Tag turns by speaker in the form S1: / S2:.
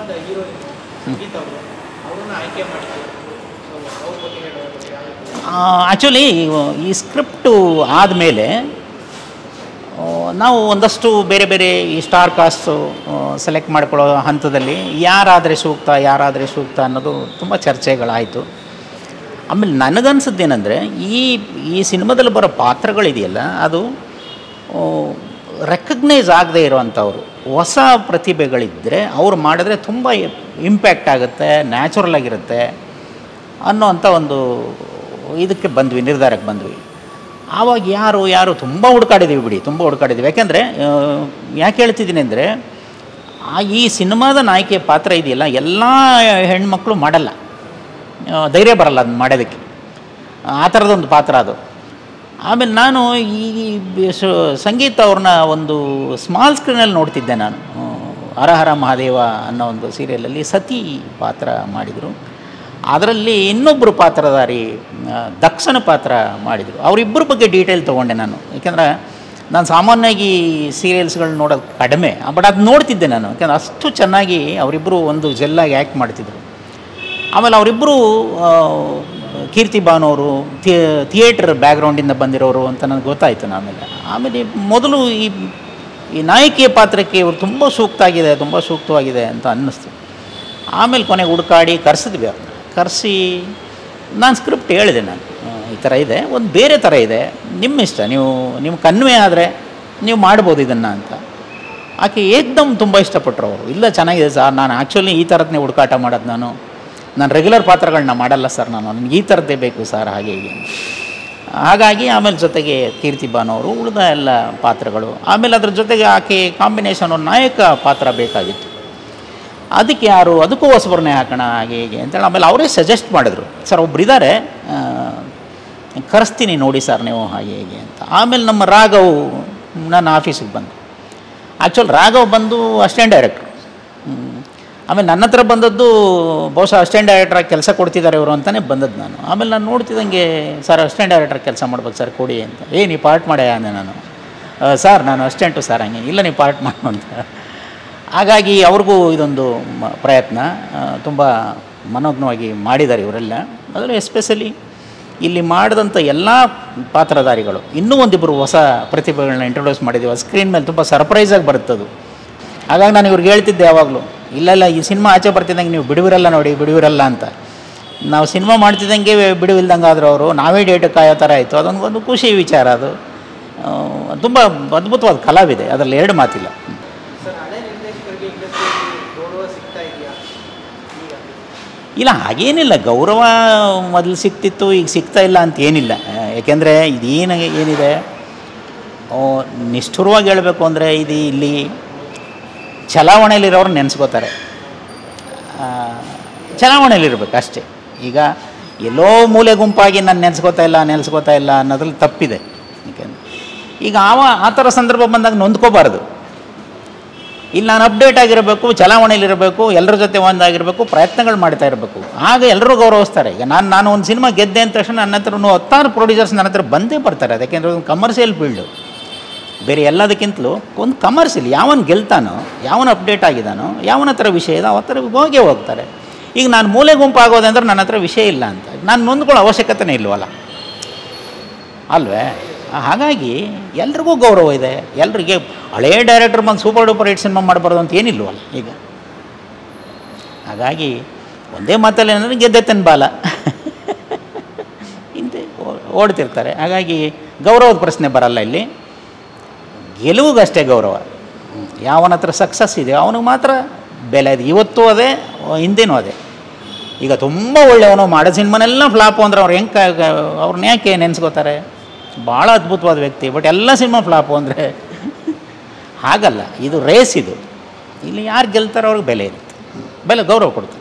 S1: ಸಿನಿಮಾದ ಹೀರೋಯಿನ್ ಸಂಗೀತ ಅವರು ಅವ್ರನ್ನ ಆಯ್ಕೆ ಮಾಡಿದ್ರು ಸೊ ಅವ್ರ ಬಗ್ಗೆ ಹೇಳೋದು ಯಾವ ರೀತಿ?
S2: ಆ್ಯಕ್ಚುಲಿ ಈ ಸ್ಕ್ರಿಪ್ಟು ಆದಮೇಲೆ ನಾವು ಒಂದಷ್ಟು ಬೇರೆ ಬೇರೆ ಈ ಸ್ಟಾರ್ ಕಾಸ್ಟು ಸೆಲೆಕ್ಟ್ ಮಾಡ್ಕೊಳ್ಳೋ ಹಂತದಲ್ಲಿ ಯಾರಾದರೆ ಸೂಕ್ತ ಯಾರಾದರೆ ಸೂಕ್ತ ಅನ್ನೋದು ತುಂಬ ಚರ್ಚೆಗಳಾಯಿತು ಆಮೇಲೆ ನನಗನ್ಸಿದ್ದೇನೆಂದರೆ ಈ ಈ ಸಿನಿಮಾದಲ್ಲಿ ಬರೋ ಪಾತ್ರಗಳಿದೆಯಲ್ಲ ಅದು ರೆಕಗ್ನೈಸ್ ಆಗದೇ ಇರೋವಂಥವ್ರು ಹೊಸ ಪ್ರತಿಭೆಗಳಿದ್ದರೆ ಅವ್ರು ಮಾಡಿದ್ರೆ ತುಂಬ ಇಂಪ್ಯಾಕ್ಟ್ ಆಗುತ್ತೆ ನ್ಯಾಚುರಲ್ ಆಗಿರುತ್ತೆ ಅನ್ನೋವಂಥ ಒಂದು ಇದಕ್ಕೆ ಬಂದ್ವಿ ನಿರ್ಧಾರಕ್ಕೆ ಬಂದ್ವಿ ಆವಾಗ ಯಾರು ಯಾರು ತುಂಬ ಹುಡುಕಾಡಿದ್ದೀವಿ ಬಿಡಿ ತುಂಬ ಹುಡುಕಾಡಿದ್ದೀವಿ ಯಾಕೆಂದರೆ ಯಾಕೆ ಹೇಳ್ತಿದ್ದೀನಿ ಅಂದರೆ ಆ ಈ ಸಿನಿಮಾದ ನಾಯಕಿಯ ಪಾತ್ರ ಇದೆಯಲ್ಲ ಎಲ್ಲ ಹೆಣ್ಮಕ್ಳು ಮಾಡಲ್ಲ ಆ, ಧೈರ್ಯ ಬರಲ್ಲ ಅದನ್ನ ಮಾಡೋದಕ್ಕೆ ಆ ಥರದೊಂದು ಪಾತ್ರ ಅದು ಆಮೇಲೆ ನಾನು ಈ ಬಿ- ಸ- ಸಂಗೀತ ಅವ್ರನ್ನ ಒಂದು ಸ್ಮಾಲ್ ಸ್ಕ್ರೀನಲ್ಲಿ ನೋಡ್ತಿದ್ದೆ ನಾನು ಆ, ಹರಹರ ಮಹಾದೇವ ಅನ್ನೋ ಒಂದು ಸೀರಿಯಲಲ್ಲಿ ಸತಿ ಪಾತ್ರ ಮಾಡಿದರು ಅದರಲ್ಲಿ ಇನ್ನೊಬ್ಬರು ಪಾತ್ರಧಾರಿ ಆ, ದಕ್ಷನ ಪಾತ್ರ ಮಾಡಿದರು ಅವರಿಬ್ಬರ ಬಗ್ಗೆ ಡೀಟೇಲ್ ತೊಗೊಂಡೆ ನಾನು ಯಾಕೆಂದರೆ ನಾನು ಸಾಮಾನ್ಯವಾಗಿ ಸೀರಿಯಲ್ಸ್ಗಳು ನೋಡೋದು ಕಡಿಮೆ ಬಟ್ ಅದು ನೋಡ್ತಿದ್ದೆ ನಾನು ಯಾಕೆಂದ್ರೆ ಅಷ್ಟು ಚೆನ್ನಾಗಿ ಅವರಿಬ್ಬರು ಒಂದು ಜೆಲ್ಲಾಗಿ ಆ್ಯಕ್ಟ್ ಮಾಡ್ತಿದ್ರು ಆಮೇಲೆ ಅವರಿಬ್ಬರು ಕೀರ್ತಿ ಬಾನವರು ಥಿಯೇಟ್ರ್ ಬ್ಯಾಕ್ಗ್ರೌಂಡಿಂದ ಬಂದಿರೋರು ಅಂತ ನನಗೆ ಗೊತ್ತಾಯಿತು ಆಮೇಲೆ ಆಮೇಲೆ ಮೊದಲು ಈ ಈ ನಾಯಕಿಯ ಪಾತ್ರಕ್ಕೆ ಇವರು ತುಂಬ ಸೂಕ್ತ ಆಗಿದೆ ತುಂಬ ಸೂಕ್ತವಾಗಿದೆ ಅಂತ ಅನ್ನಿಸ್ತು ಆಮೇಲೆ ಕೊನೆಗೆ ಹುಡುಕಾಡಿ ಕರೆಸಿದ್ವಿ ಅವ್ರನ್ನ ಕರೆಸಿ ನಾನು ಸ್ಕ್ರಿಪ್ಟ್ ಹೇಳಿದೆ ನಾನು ಆ, ಈ ಥರ ಇದೆ ಒಂದು ಬೇರೆ ಥರ ಇದೆ ನಿಮ್ಮ ಇಷ್ಟ ನೀವು ನಿಮ್ಮ ಕನ್ವೆ ಆದರೆ ನೀವು ಮಾಡ್ಬೋದು ಇದನ್ನು ಅಂತ ಆಕೆ ಏಕ್ದಮ್ ತುಂಬ ಇಷ್ಟಪಟ್ಟರು ಅವರು ಇಲ್ಲ ಚೆನ್ನಾಗಿದೆ ಸರ್ ನಾನು ಆ್ಯಕ್ಚುಲಿ ಈ ಥರದನ್ನೇ ಹುಡುಕಾಟ ಮಾಡೋದು ನಾನು ನಾನು ರೆಗ್ಯುಲರ್ ಪಾತ್ರಗಳನ್ನ ಮಾಡಲ್ಲ ಸರ್ ನಾನು ನನಗೆ ಈ ಥರದ್ದೇ ಬೇಕು ಸರ್ ಹಾಗೆ ಹೀಗೆ ಅಂತ. ಹಾಗಾಗಿ ಆಮೇಲೆ ಜೊತೆಗೆ ಕೀರ್ತಿ ಬಾನವರು ಉಳಿದ ಎಲ್ಲ ಪಾತ್ರಗಳು ಆಮೇಲೆ ಅದ್ರ ಜೊತೆಗೆ ಆಕೆ ಕಾಂಬಿನೇಷನ್ ನಾಯಕ ಪಾತ್ರ ಬೇಕಾಗಿತ್ತು ಅದಕ್ಕೆ ಯಾರು ಅದಕ್ಕೂ ಹೊಸಬರನ್ನೇ ಹಾಕೋಣ ಹಾಗೆ ಹೀಗೆ ಅಂತೇಳಿ ಆಮೇಲೆ ಅವರೇ ಸಜೆಸ್ಟ್ ಮಾಡಿದ್ರು ಸರ್ ಒಬ್ರು ಇದ್ದಾರೆ ಕರೆಸ್ತೀನಿ ನೋಡಿ ಸರ್ ನೀವು ಹಾಗೆ ಹೀಗೆ ಅಂತ ಆಮೇಲೆ ನಮ್ಮ ರಾಘವ್ ನನ್ನ ಆಫೀಸಿಗೆ ಬಂದು ಆ್ಯಕ್ಚುಲ್ ರಾಘವ್ ಬಂದು ಅಸಿಸ್ಟೆಂಟ್ ಡೈರೆಕ್ಟ್ರು ಆಮೇಲೆ ನನ್ನ ಹತ್ರ ಬಂದದ್ದು ಬಹುಶಃ ಅಸಿಸ್ಟೆಂಟ್ ಡೈರೆಕ್ಟ್ರಾಗಿ ಕೆಲಸ ಕೊಡ್ತಿದ್ದಾರೆ ಇವರು ಅಂತಲೇ ಬಂದದ್ದು ನಾನು ಆಮೇಲೆ ನಾನು ನೋಡ್ತಿದ್ದಂಗೆ ಸರ್ ಅಸಿಸ್ಟೆಂಟ್ ಡೈರೆಕ್ಟ್ರಾಗಿ ಕೆಲಸ ಮಾಡ್ಬೇಕು ಸರ್ ಕೊಡಿ ಅಂತ ಏ ನೀವು ಪಾರ್ಟ್ ಮಾಡ್ಯಾ ಅಂದೆ ನಾನು "ಆ, ಸರ್ ನಾನು ಅಸಿಸ್ಟೆಂಟು ಸರ್ ಹಂಗೆ ಇಲ್ಲ ನೀವು ಪಾರ್ಟ್ ಮಾಡು ಅಂತ ಹಾಗಾಗಿ ಅವ್ರಿಗೂ ಇದೊಂದು ಮ- ಪ್ರಯತ್ನ ತುಂಬ ಮನೋಜ್ಞವಾಗಿ ಮಾಡಿದ್ದಾರೆ ಇವರೆಲ್ಲ ಅದರಲ್ಲೂ ಎಸ್ಪೆಷಲಿ ಇಲ್ಲಿ ಮಾಡಿದಂಥ ಎಲ್ಲ ಪಾತ್ರಧಾರಿಗಳು ಇನ್ನೂ ಒಂದಿಬ್ಬರು ಹೊಸ ಪ್ರತಿಭೆಗಳನ್ನ ಇಂಟ್ರೊಡ್ಯೂಸ್ ಮಾಡಿದ್ದೀವಿ ಸ್ಕ್ರೀನ್ ಮೇಲೆ ತುಂಬ ಸರ್ಪ್ರೈಸಾಗಿ ಬರುತ್ತದು ಹಾಗಾಗಿ ನಾನು ಇವ್ರಿಗೆ ಹೇಳ್ತಿದ್ದೆ ಯಾವಾಗಲೂ ಇಲ್ಲ ಇಲ್ಲ ಈ ಸಿನಿಮಾ ಆಚೆ ಬರ್ತಿದ್ದಂಗೆ ನೀವು ಬಿಡುವಿರಲ್ಲ ನೋಡಿ ಬಿಡುವಿರಲ್ಲ ಅಂತ ನಾವು ಸಿನಿಮಾ ಮಾಡ್ತಿದ್ದಂಗೆ ಬಿಡುವಿಲ್ದಂಗೆ ಆದರು ಅವರು ನಾವೇ ಡೇಟ್ ಕಾಯೋ ಥರ ಆಯಿತು ಅದೊಂದು ಒಂದು ಖುಷಿ ವಿಚಾರ ಅದು ತುಂಬ ಅದ್ಭುತವಾದ ಕಲಾವಿದೆ ಅದರಲ್ಲಿ ಎರಡು ಮಾತಿಲ್ಲ
S1: ಸರ್ ಹಳೆ ನಿರ್ದೇಶಕರಿಗೆ ಇಂಡಸ್ಟ್ರಿಯಲ್ಲಿ ಗೌರವ ಸಿಗ್ತಾ ಇದೆಯಾ ಈಗ
S2: ಇಲ್ಲ ಹಾಗೇನಿಲ್ಲ ಗೌರವ ಮೊದಲು ಸಿಕ್ತಿತ್ತು ಈಗ ಸಿಗ್ತಾ ಇಲ್ಲ ಅಂತ ಏನಿಲ್ಲ ಯಾಕೆಂದರೆ ಇದೇನು ಏನಿದೆ ಓ, ನಿಷ್ಠುರವಾಗಿ ಹೇಳಬೇಕು ಅಂದರೆ ಇದು ಇಲ್ಲಿ ಚಲಾವಣೆಯಲ್ಲಿರೋರು ನೆನೆಸ್ಕೋತಾರೆ ಚಲಾವಣೆಯಲ್ಲಿರ್ಬೇಕು ಅಷ್ಟೇ ಈಗ ಎಲ್ಲೋ ಮೂಲೆ ಗುಂಪಾಗಿ ನಾನು ನೆನೆಸ್ಕೋತಾ ಇಲ್ಲ ನೆನೆಸ್ಕೋತಾ ಇಲ್ಲ ಅನ್ನೋದ್ರಲ್ಲಿ ತಪ್ಪಿದೆ ಯಾಕೆಂದ್ರೆ ಈಗ ಆವ ಆ ಥರ ಸಂದರ್ಭ ಬಂದಾಗ ನೊಂದ್ಕೋಬಾರ್ದು ಇಲ್ಲಿ ನಾನು ಅಪ್ಡೇಟ್ ಆಗಿರಬೇಕು ಚಲಾವಣೆಯಲ್ಲಿರಬೇಕು ಎಲ್ಲರ ಜೊತೆ ಒಂದಾಗಿರಬೇಕು ಪ್ರಯತ್ನಗಳು ಮಾಡ್ತಾ ಇರಬೇಕು ಆಗ ಎಲ್ಲರೂ ಗೌರವಿಸ್ತಾರೆ ಈಗ ನಾನು ನಾನು ಒಂದು ಸಿನಿಮಾ ಗೆದ್ದೆ ಅಂದ ತಕ್ಷಣ ನನ್ನ ಹತ್ರ ಹತ್ತಾರು ಪ್ರೊಡ್ಯೂಸರ್ಸ್ ನನ್ನ ಹತ್ರ ಬಂದೇ ಬರ್ತಾರೆ ಅದಕ್ಕೆಂದ್ರೆ ಒಂದು ಕಮರ್ಷಿಯಲ್ ಫೀಲ್ಡು ಬೇರೆ ಎಲ್ಲದಕ್ಕಿಂತಲೂ ಒಂದು ಕಮರ್ಷಿಯಲ್ ಯಾವನು ಗೆಲ್ತಾನೋ ಯಾವನು ಅಪ್ಡೇಟ್ ಆಗಿದ್ದಾನೋ ಯಾವನ ಹತ್ರ ವಿಷಯ ಇದೆ ಅವನ ಹತ್ರ ಹೋಗೇ ಹೋಗ್ತಾರೆ ಈಗ ನಾನು ಮೂಲೆ ಗುಂಪು ಆಗೋದಂದ್ರೆ ನನ್ನ ಹತ್ರ ವಿಷಯ ಇಲ್ಲ ಅಂತ ನಾನು ನೊಂದ್ಕೊಳ್ಳೋ ಅವಶ್ಯಕತೆನೇ ಇಲ್ವಲ್ಲ ಅಲ್ವೇ ಹಾಗಾಗಿ ಎಲ್ರಿಗೂ ಗೌರವ ಇದೆ ಎಲ್ರಿಗೆ ಹಳೇ ಡೈರೆಕ್ಟರ್ ಬಂದು ಸೂಪರ್ ಡೂಪರ್ ಹಿಟ್ ಸಿನಿಮಾ ಮಾಡಬಾರ್ದು ಅಂತ ಏನಿಲ್ವಲ್ಲ ಈಗ ಹಾಗಾಗಿ ಒಂದೇ ಮಾತಲ್ಲಿ ಏನಂದರೆ ಗೆದ್ದೆತ್ತನ ಬಾಲ ಹಿಂದೆ ಓ- ಓಡ್ತಿರ್ತಾರೆ ಹಾಗಾಗಿ ಗೌರವದ ಪ್ರಶ್ನೆ ಬರಲ್ಲ ಇಲ್ಲಿ ಗೆಲುವಿಗಷ್ಟೇ ಗೌರವ ಯಾವನ ಹತ್ರ ಸಕ್ಸಸ್ ಇದೆ ಅವನಿಗೆ ಮಾತ್ರ ಬೆಲೆ ಇದೆ ಇವತ್ತು ಅದೇ ಹಿಂದೇನೂ ಅದೇ ಈಗ ತುಂಬ ಒಳ್ಳೆಯವನು ಮಾಡೋ ಸಿನಿಮಾನೆಲ್ಲ ಫ್ಲಾಪು ಅಂದ್ರೆ ಅವ್ರು ಹೆಂಗೆ ಅವ್ರನ್ನ ಯಾಕೆ ನೆನೆಸ್ಕೋತಾರೆ ಭಾಳ ಅದ್ಭುತವಾದ ವ್ಯಕ್ತಿ ಬಟ್ ಎಲ್ಲ ಸಿನಿಮಾ ಫ್ಲಾಪು ಅಂದರೆ ಹಾಗಲ್ಲ ಇದು ರೇಸ್ ಇದು ಇಲ್ಲಿ ಯಾರು ಗೆಲ್ತಾರೋ ಅವ್ರಿಗೆ ಬೆಲೆ ಇರುತ್ತೆ ಬೆಲೆ ಗೌರವ ಕೊಡ್ತಾರೆ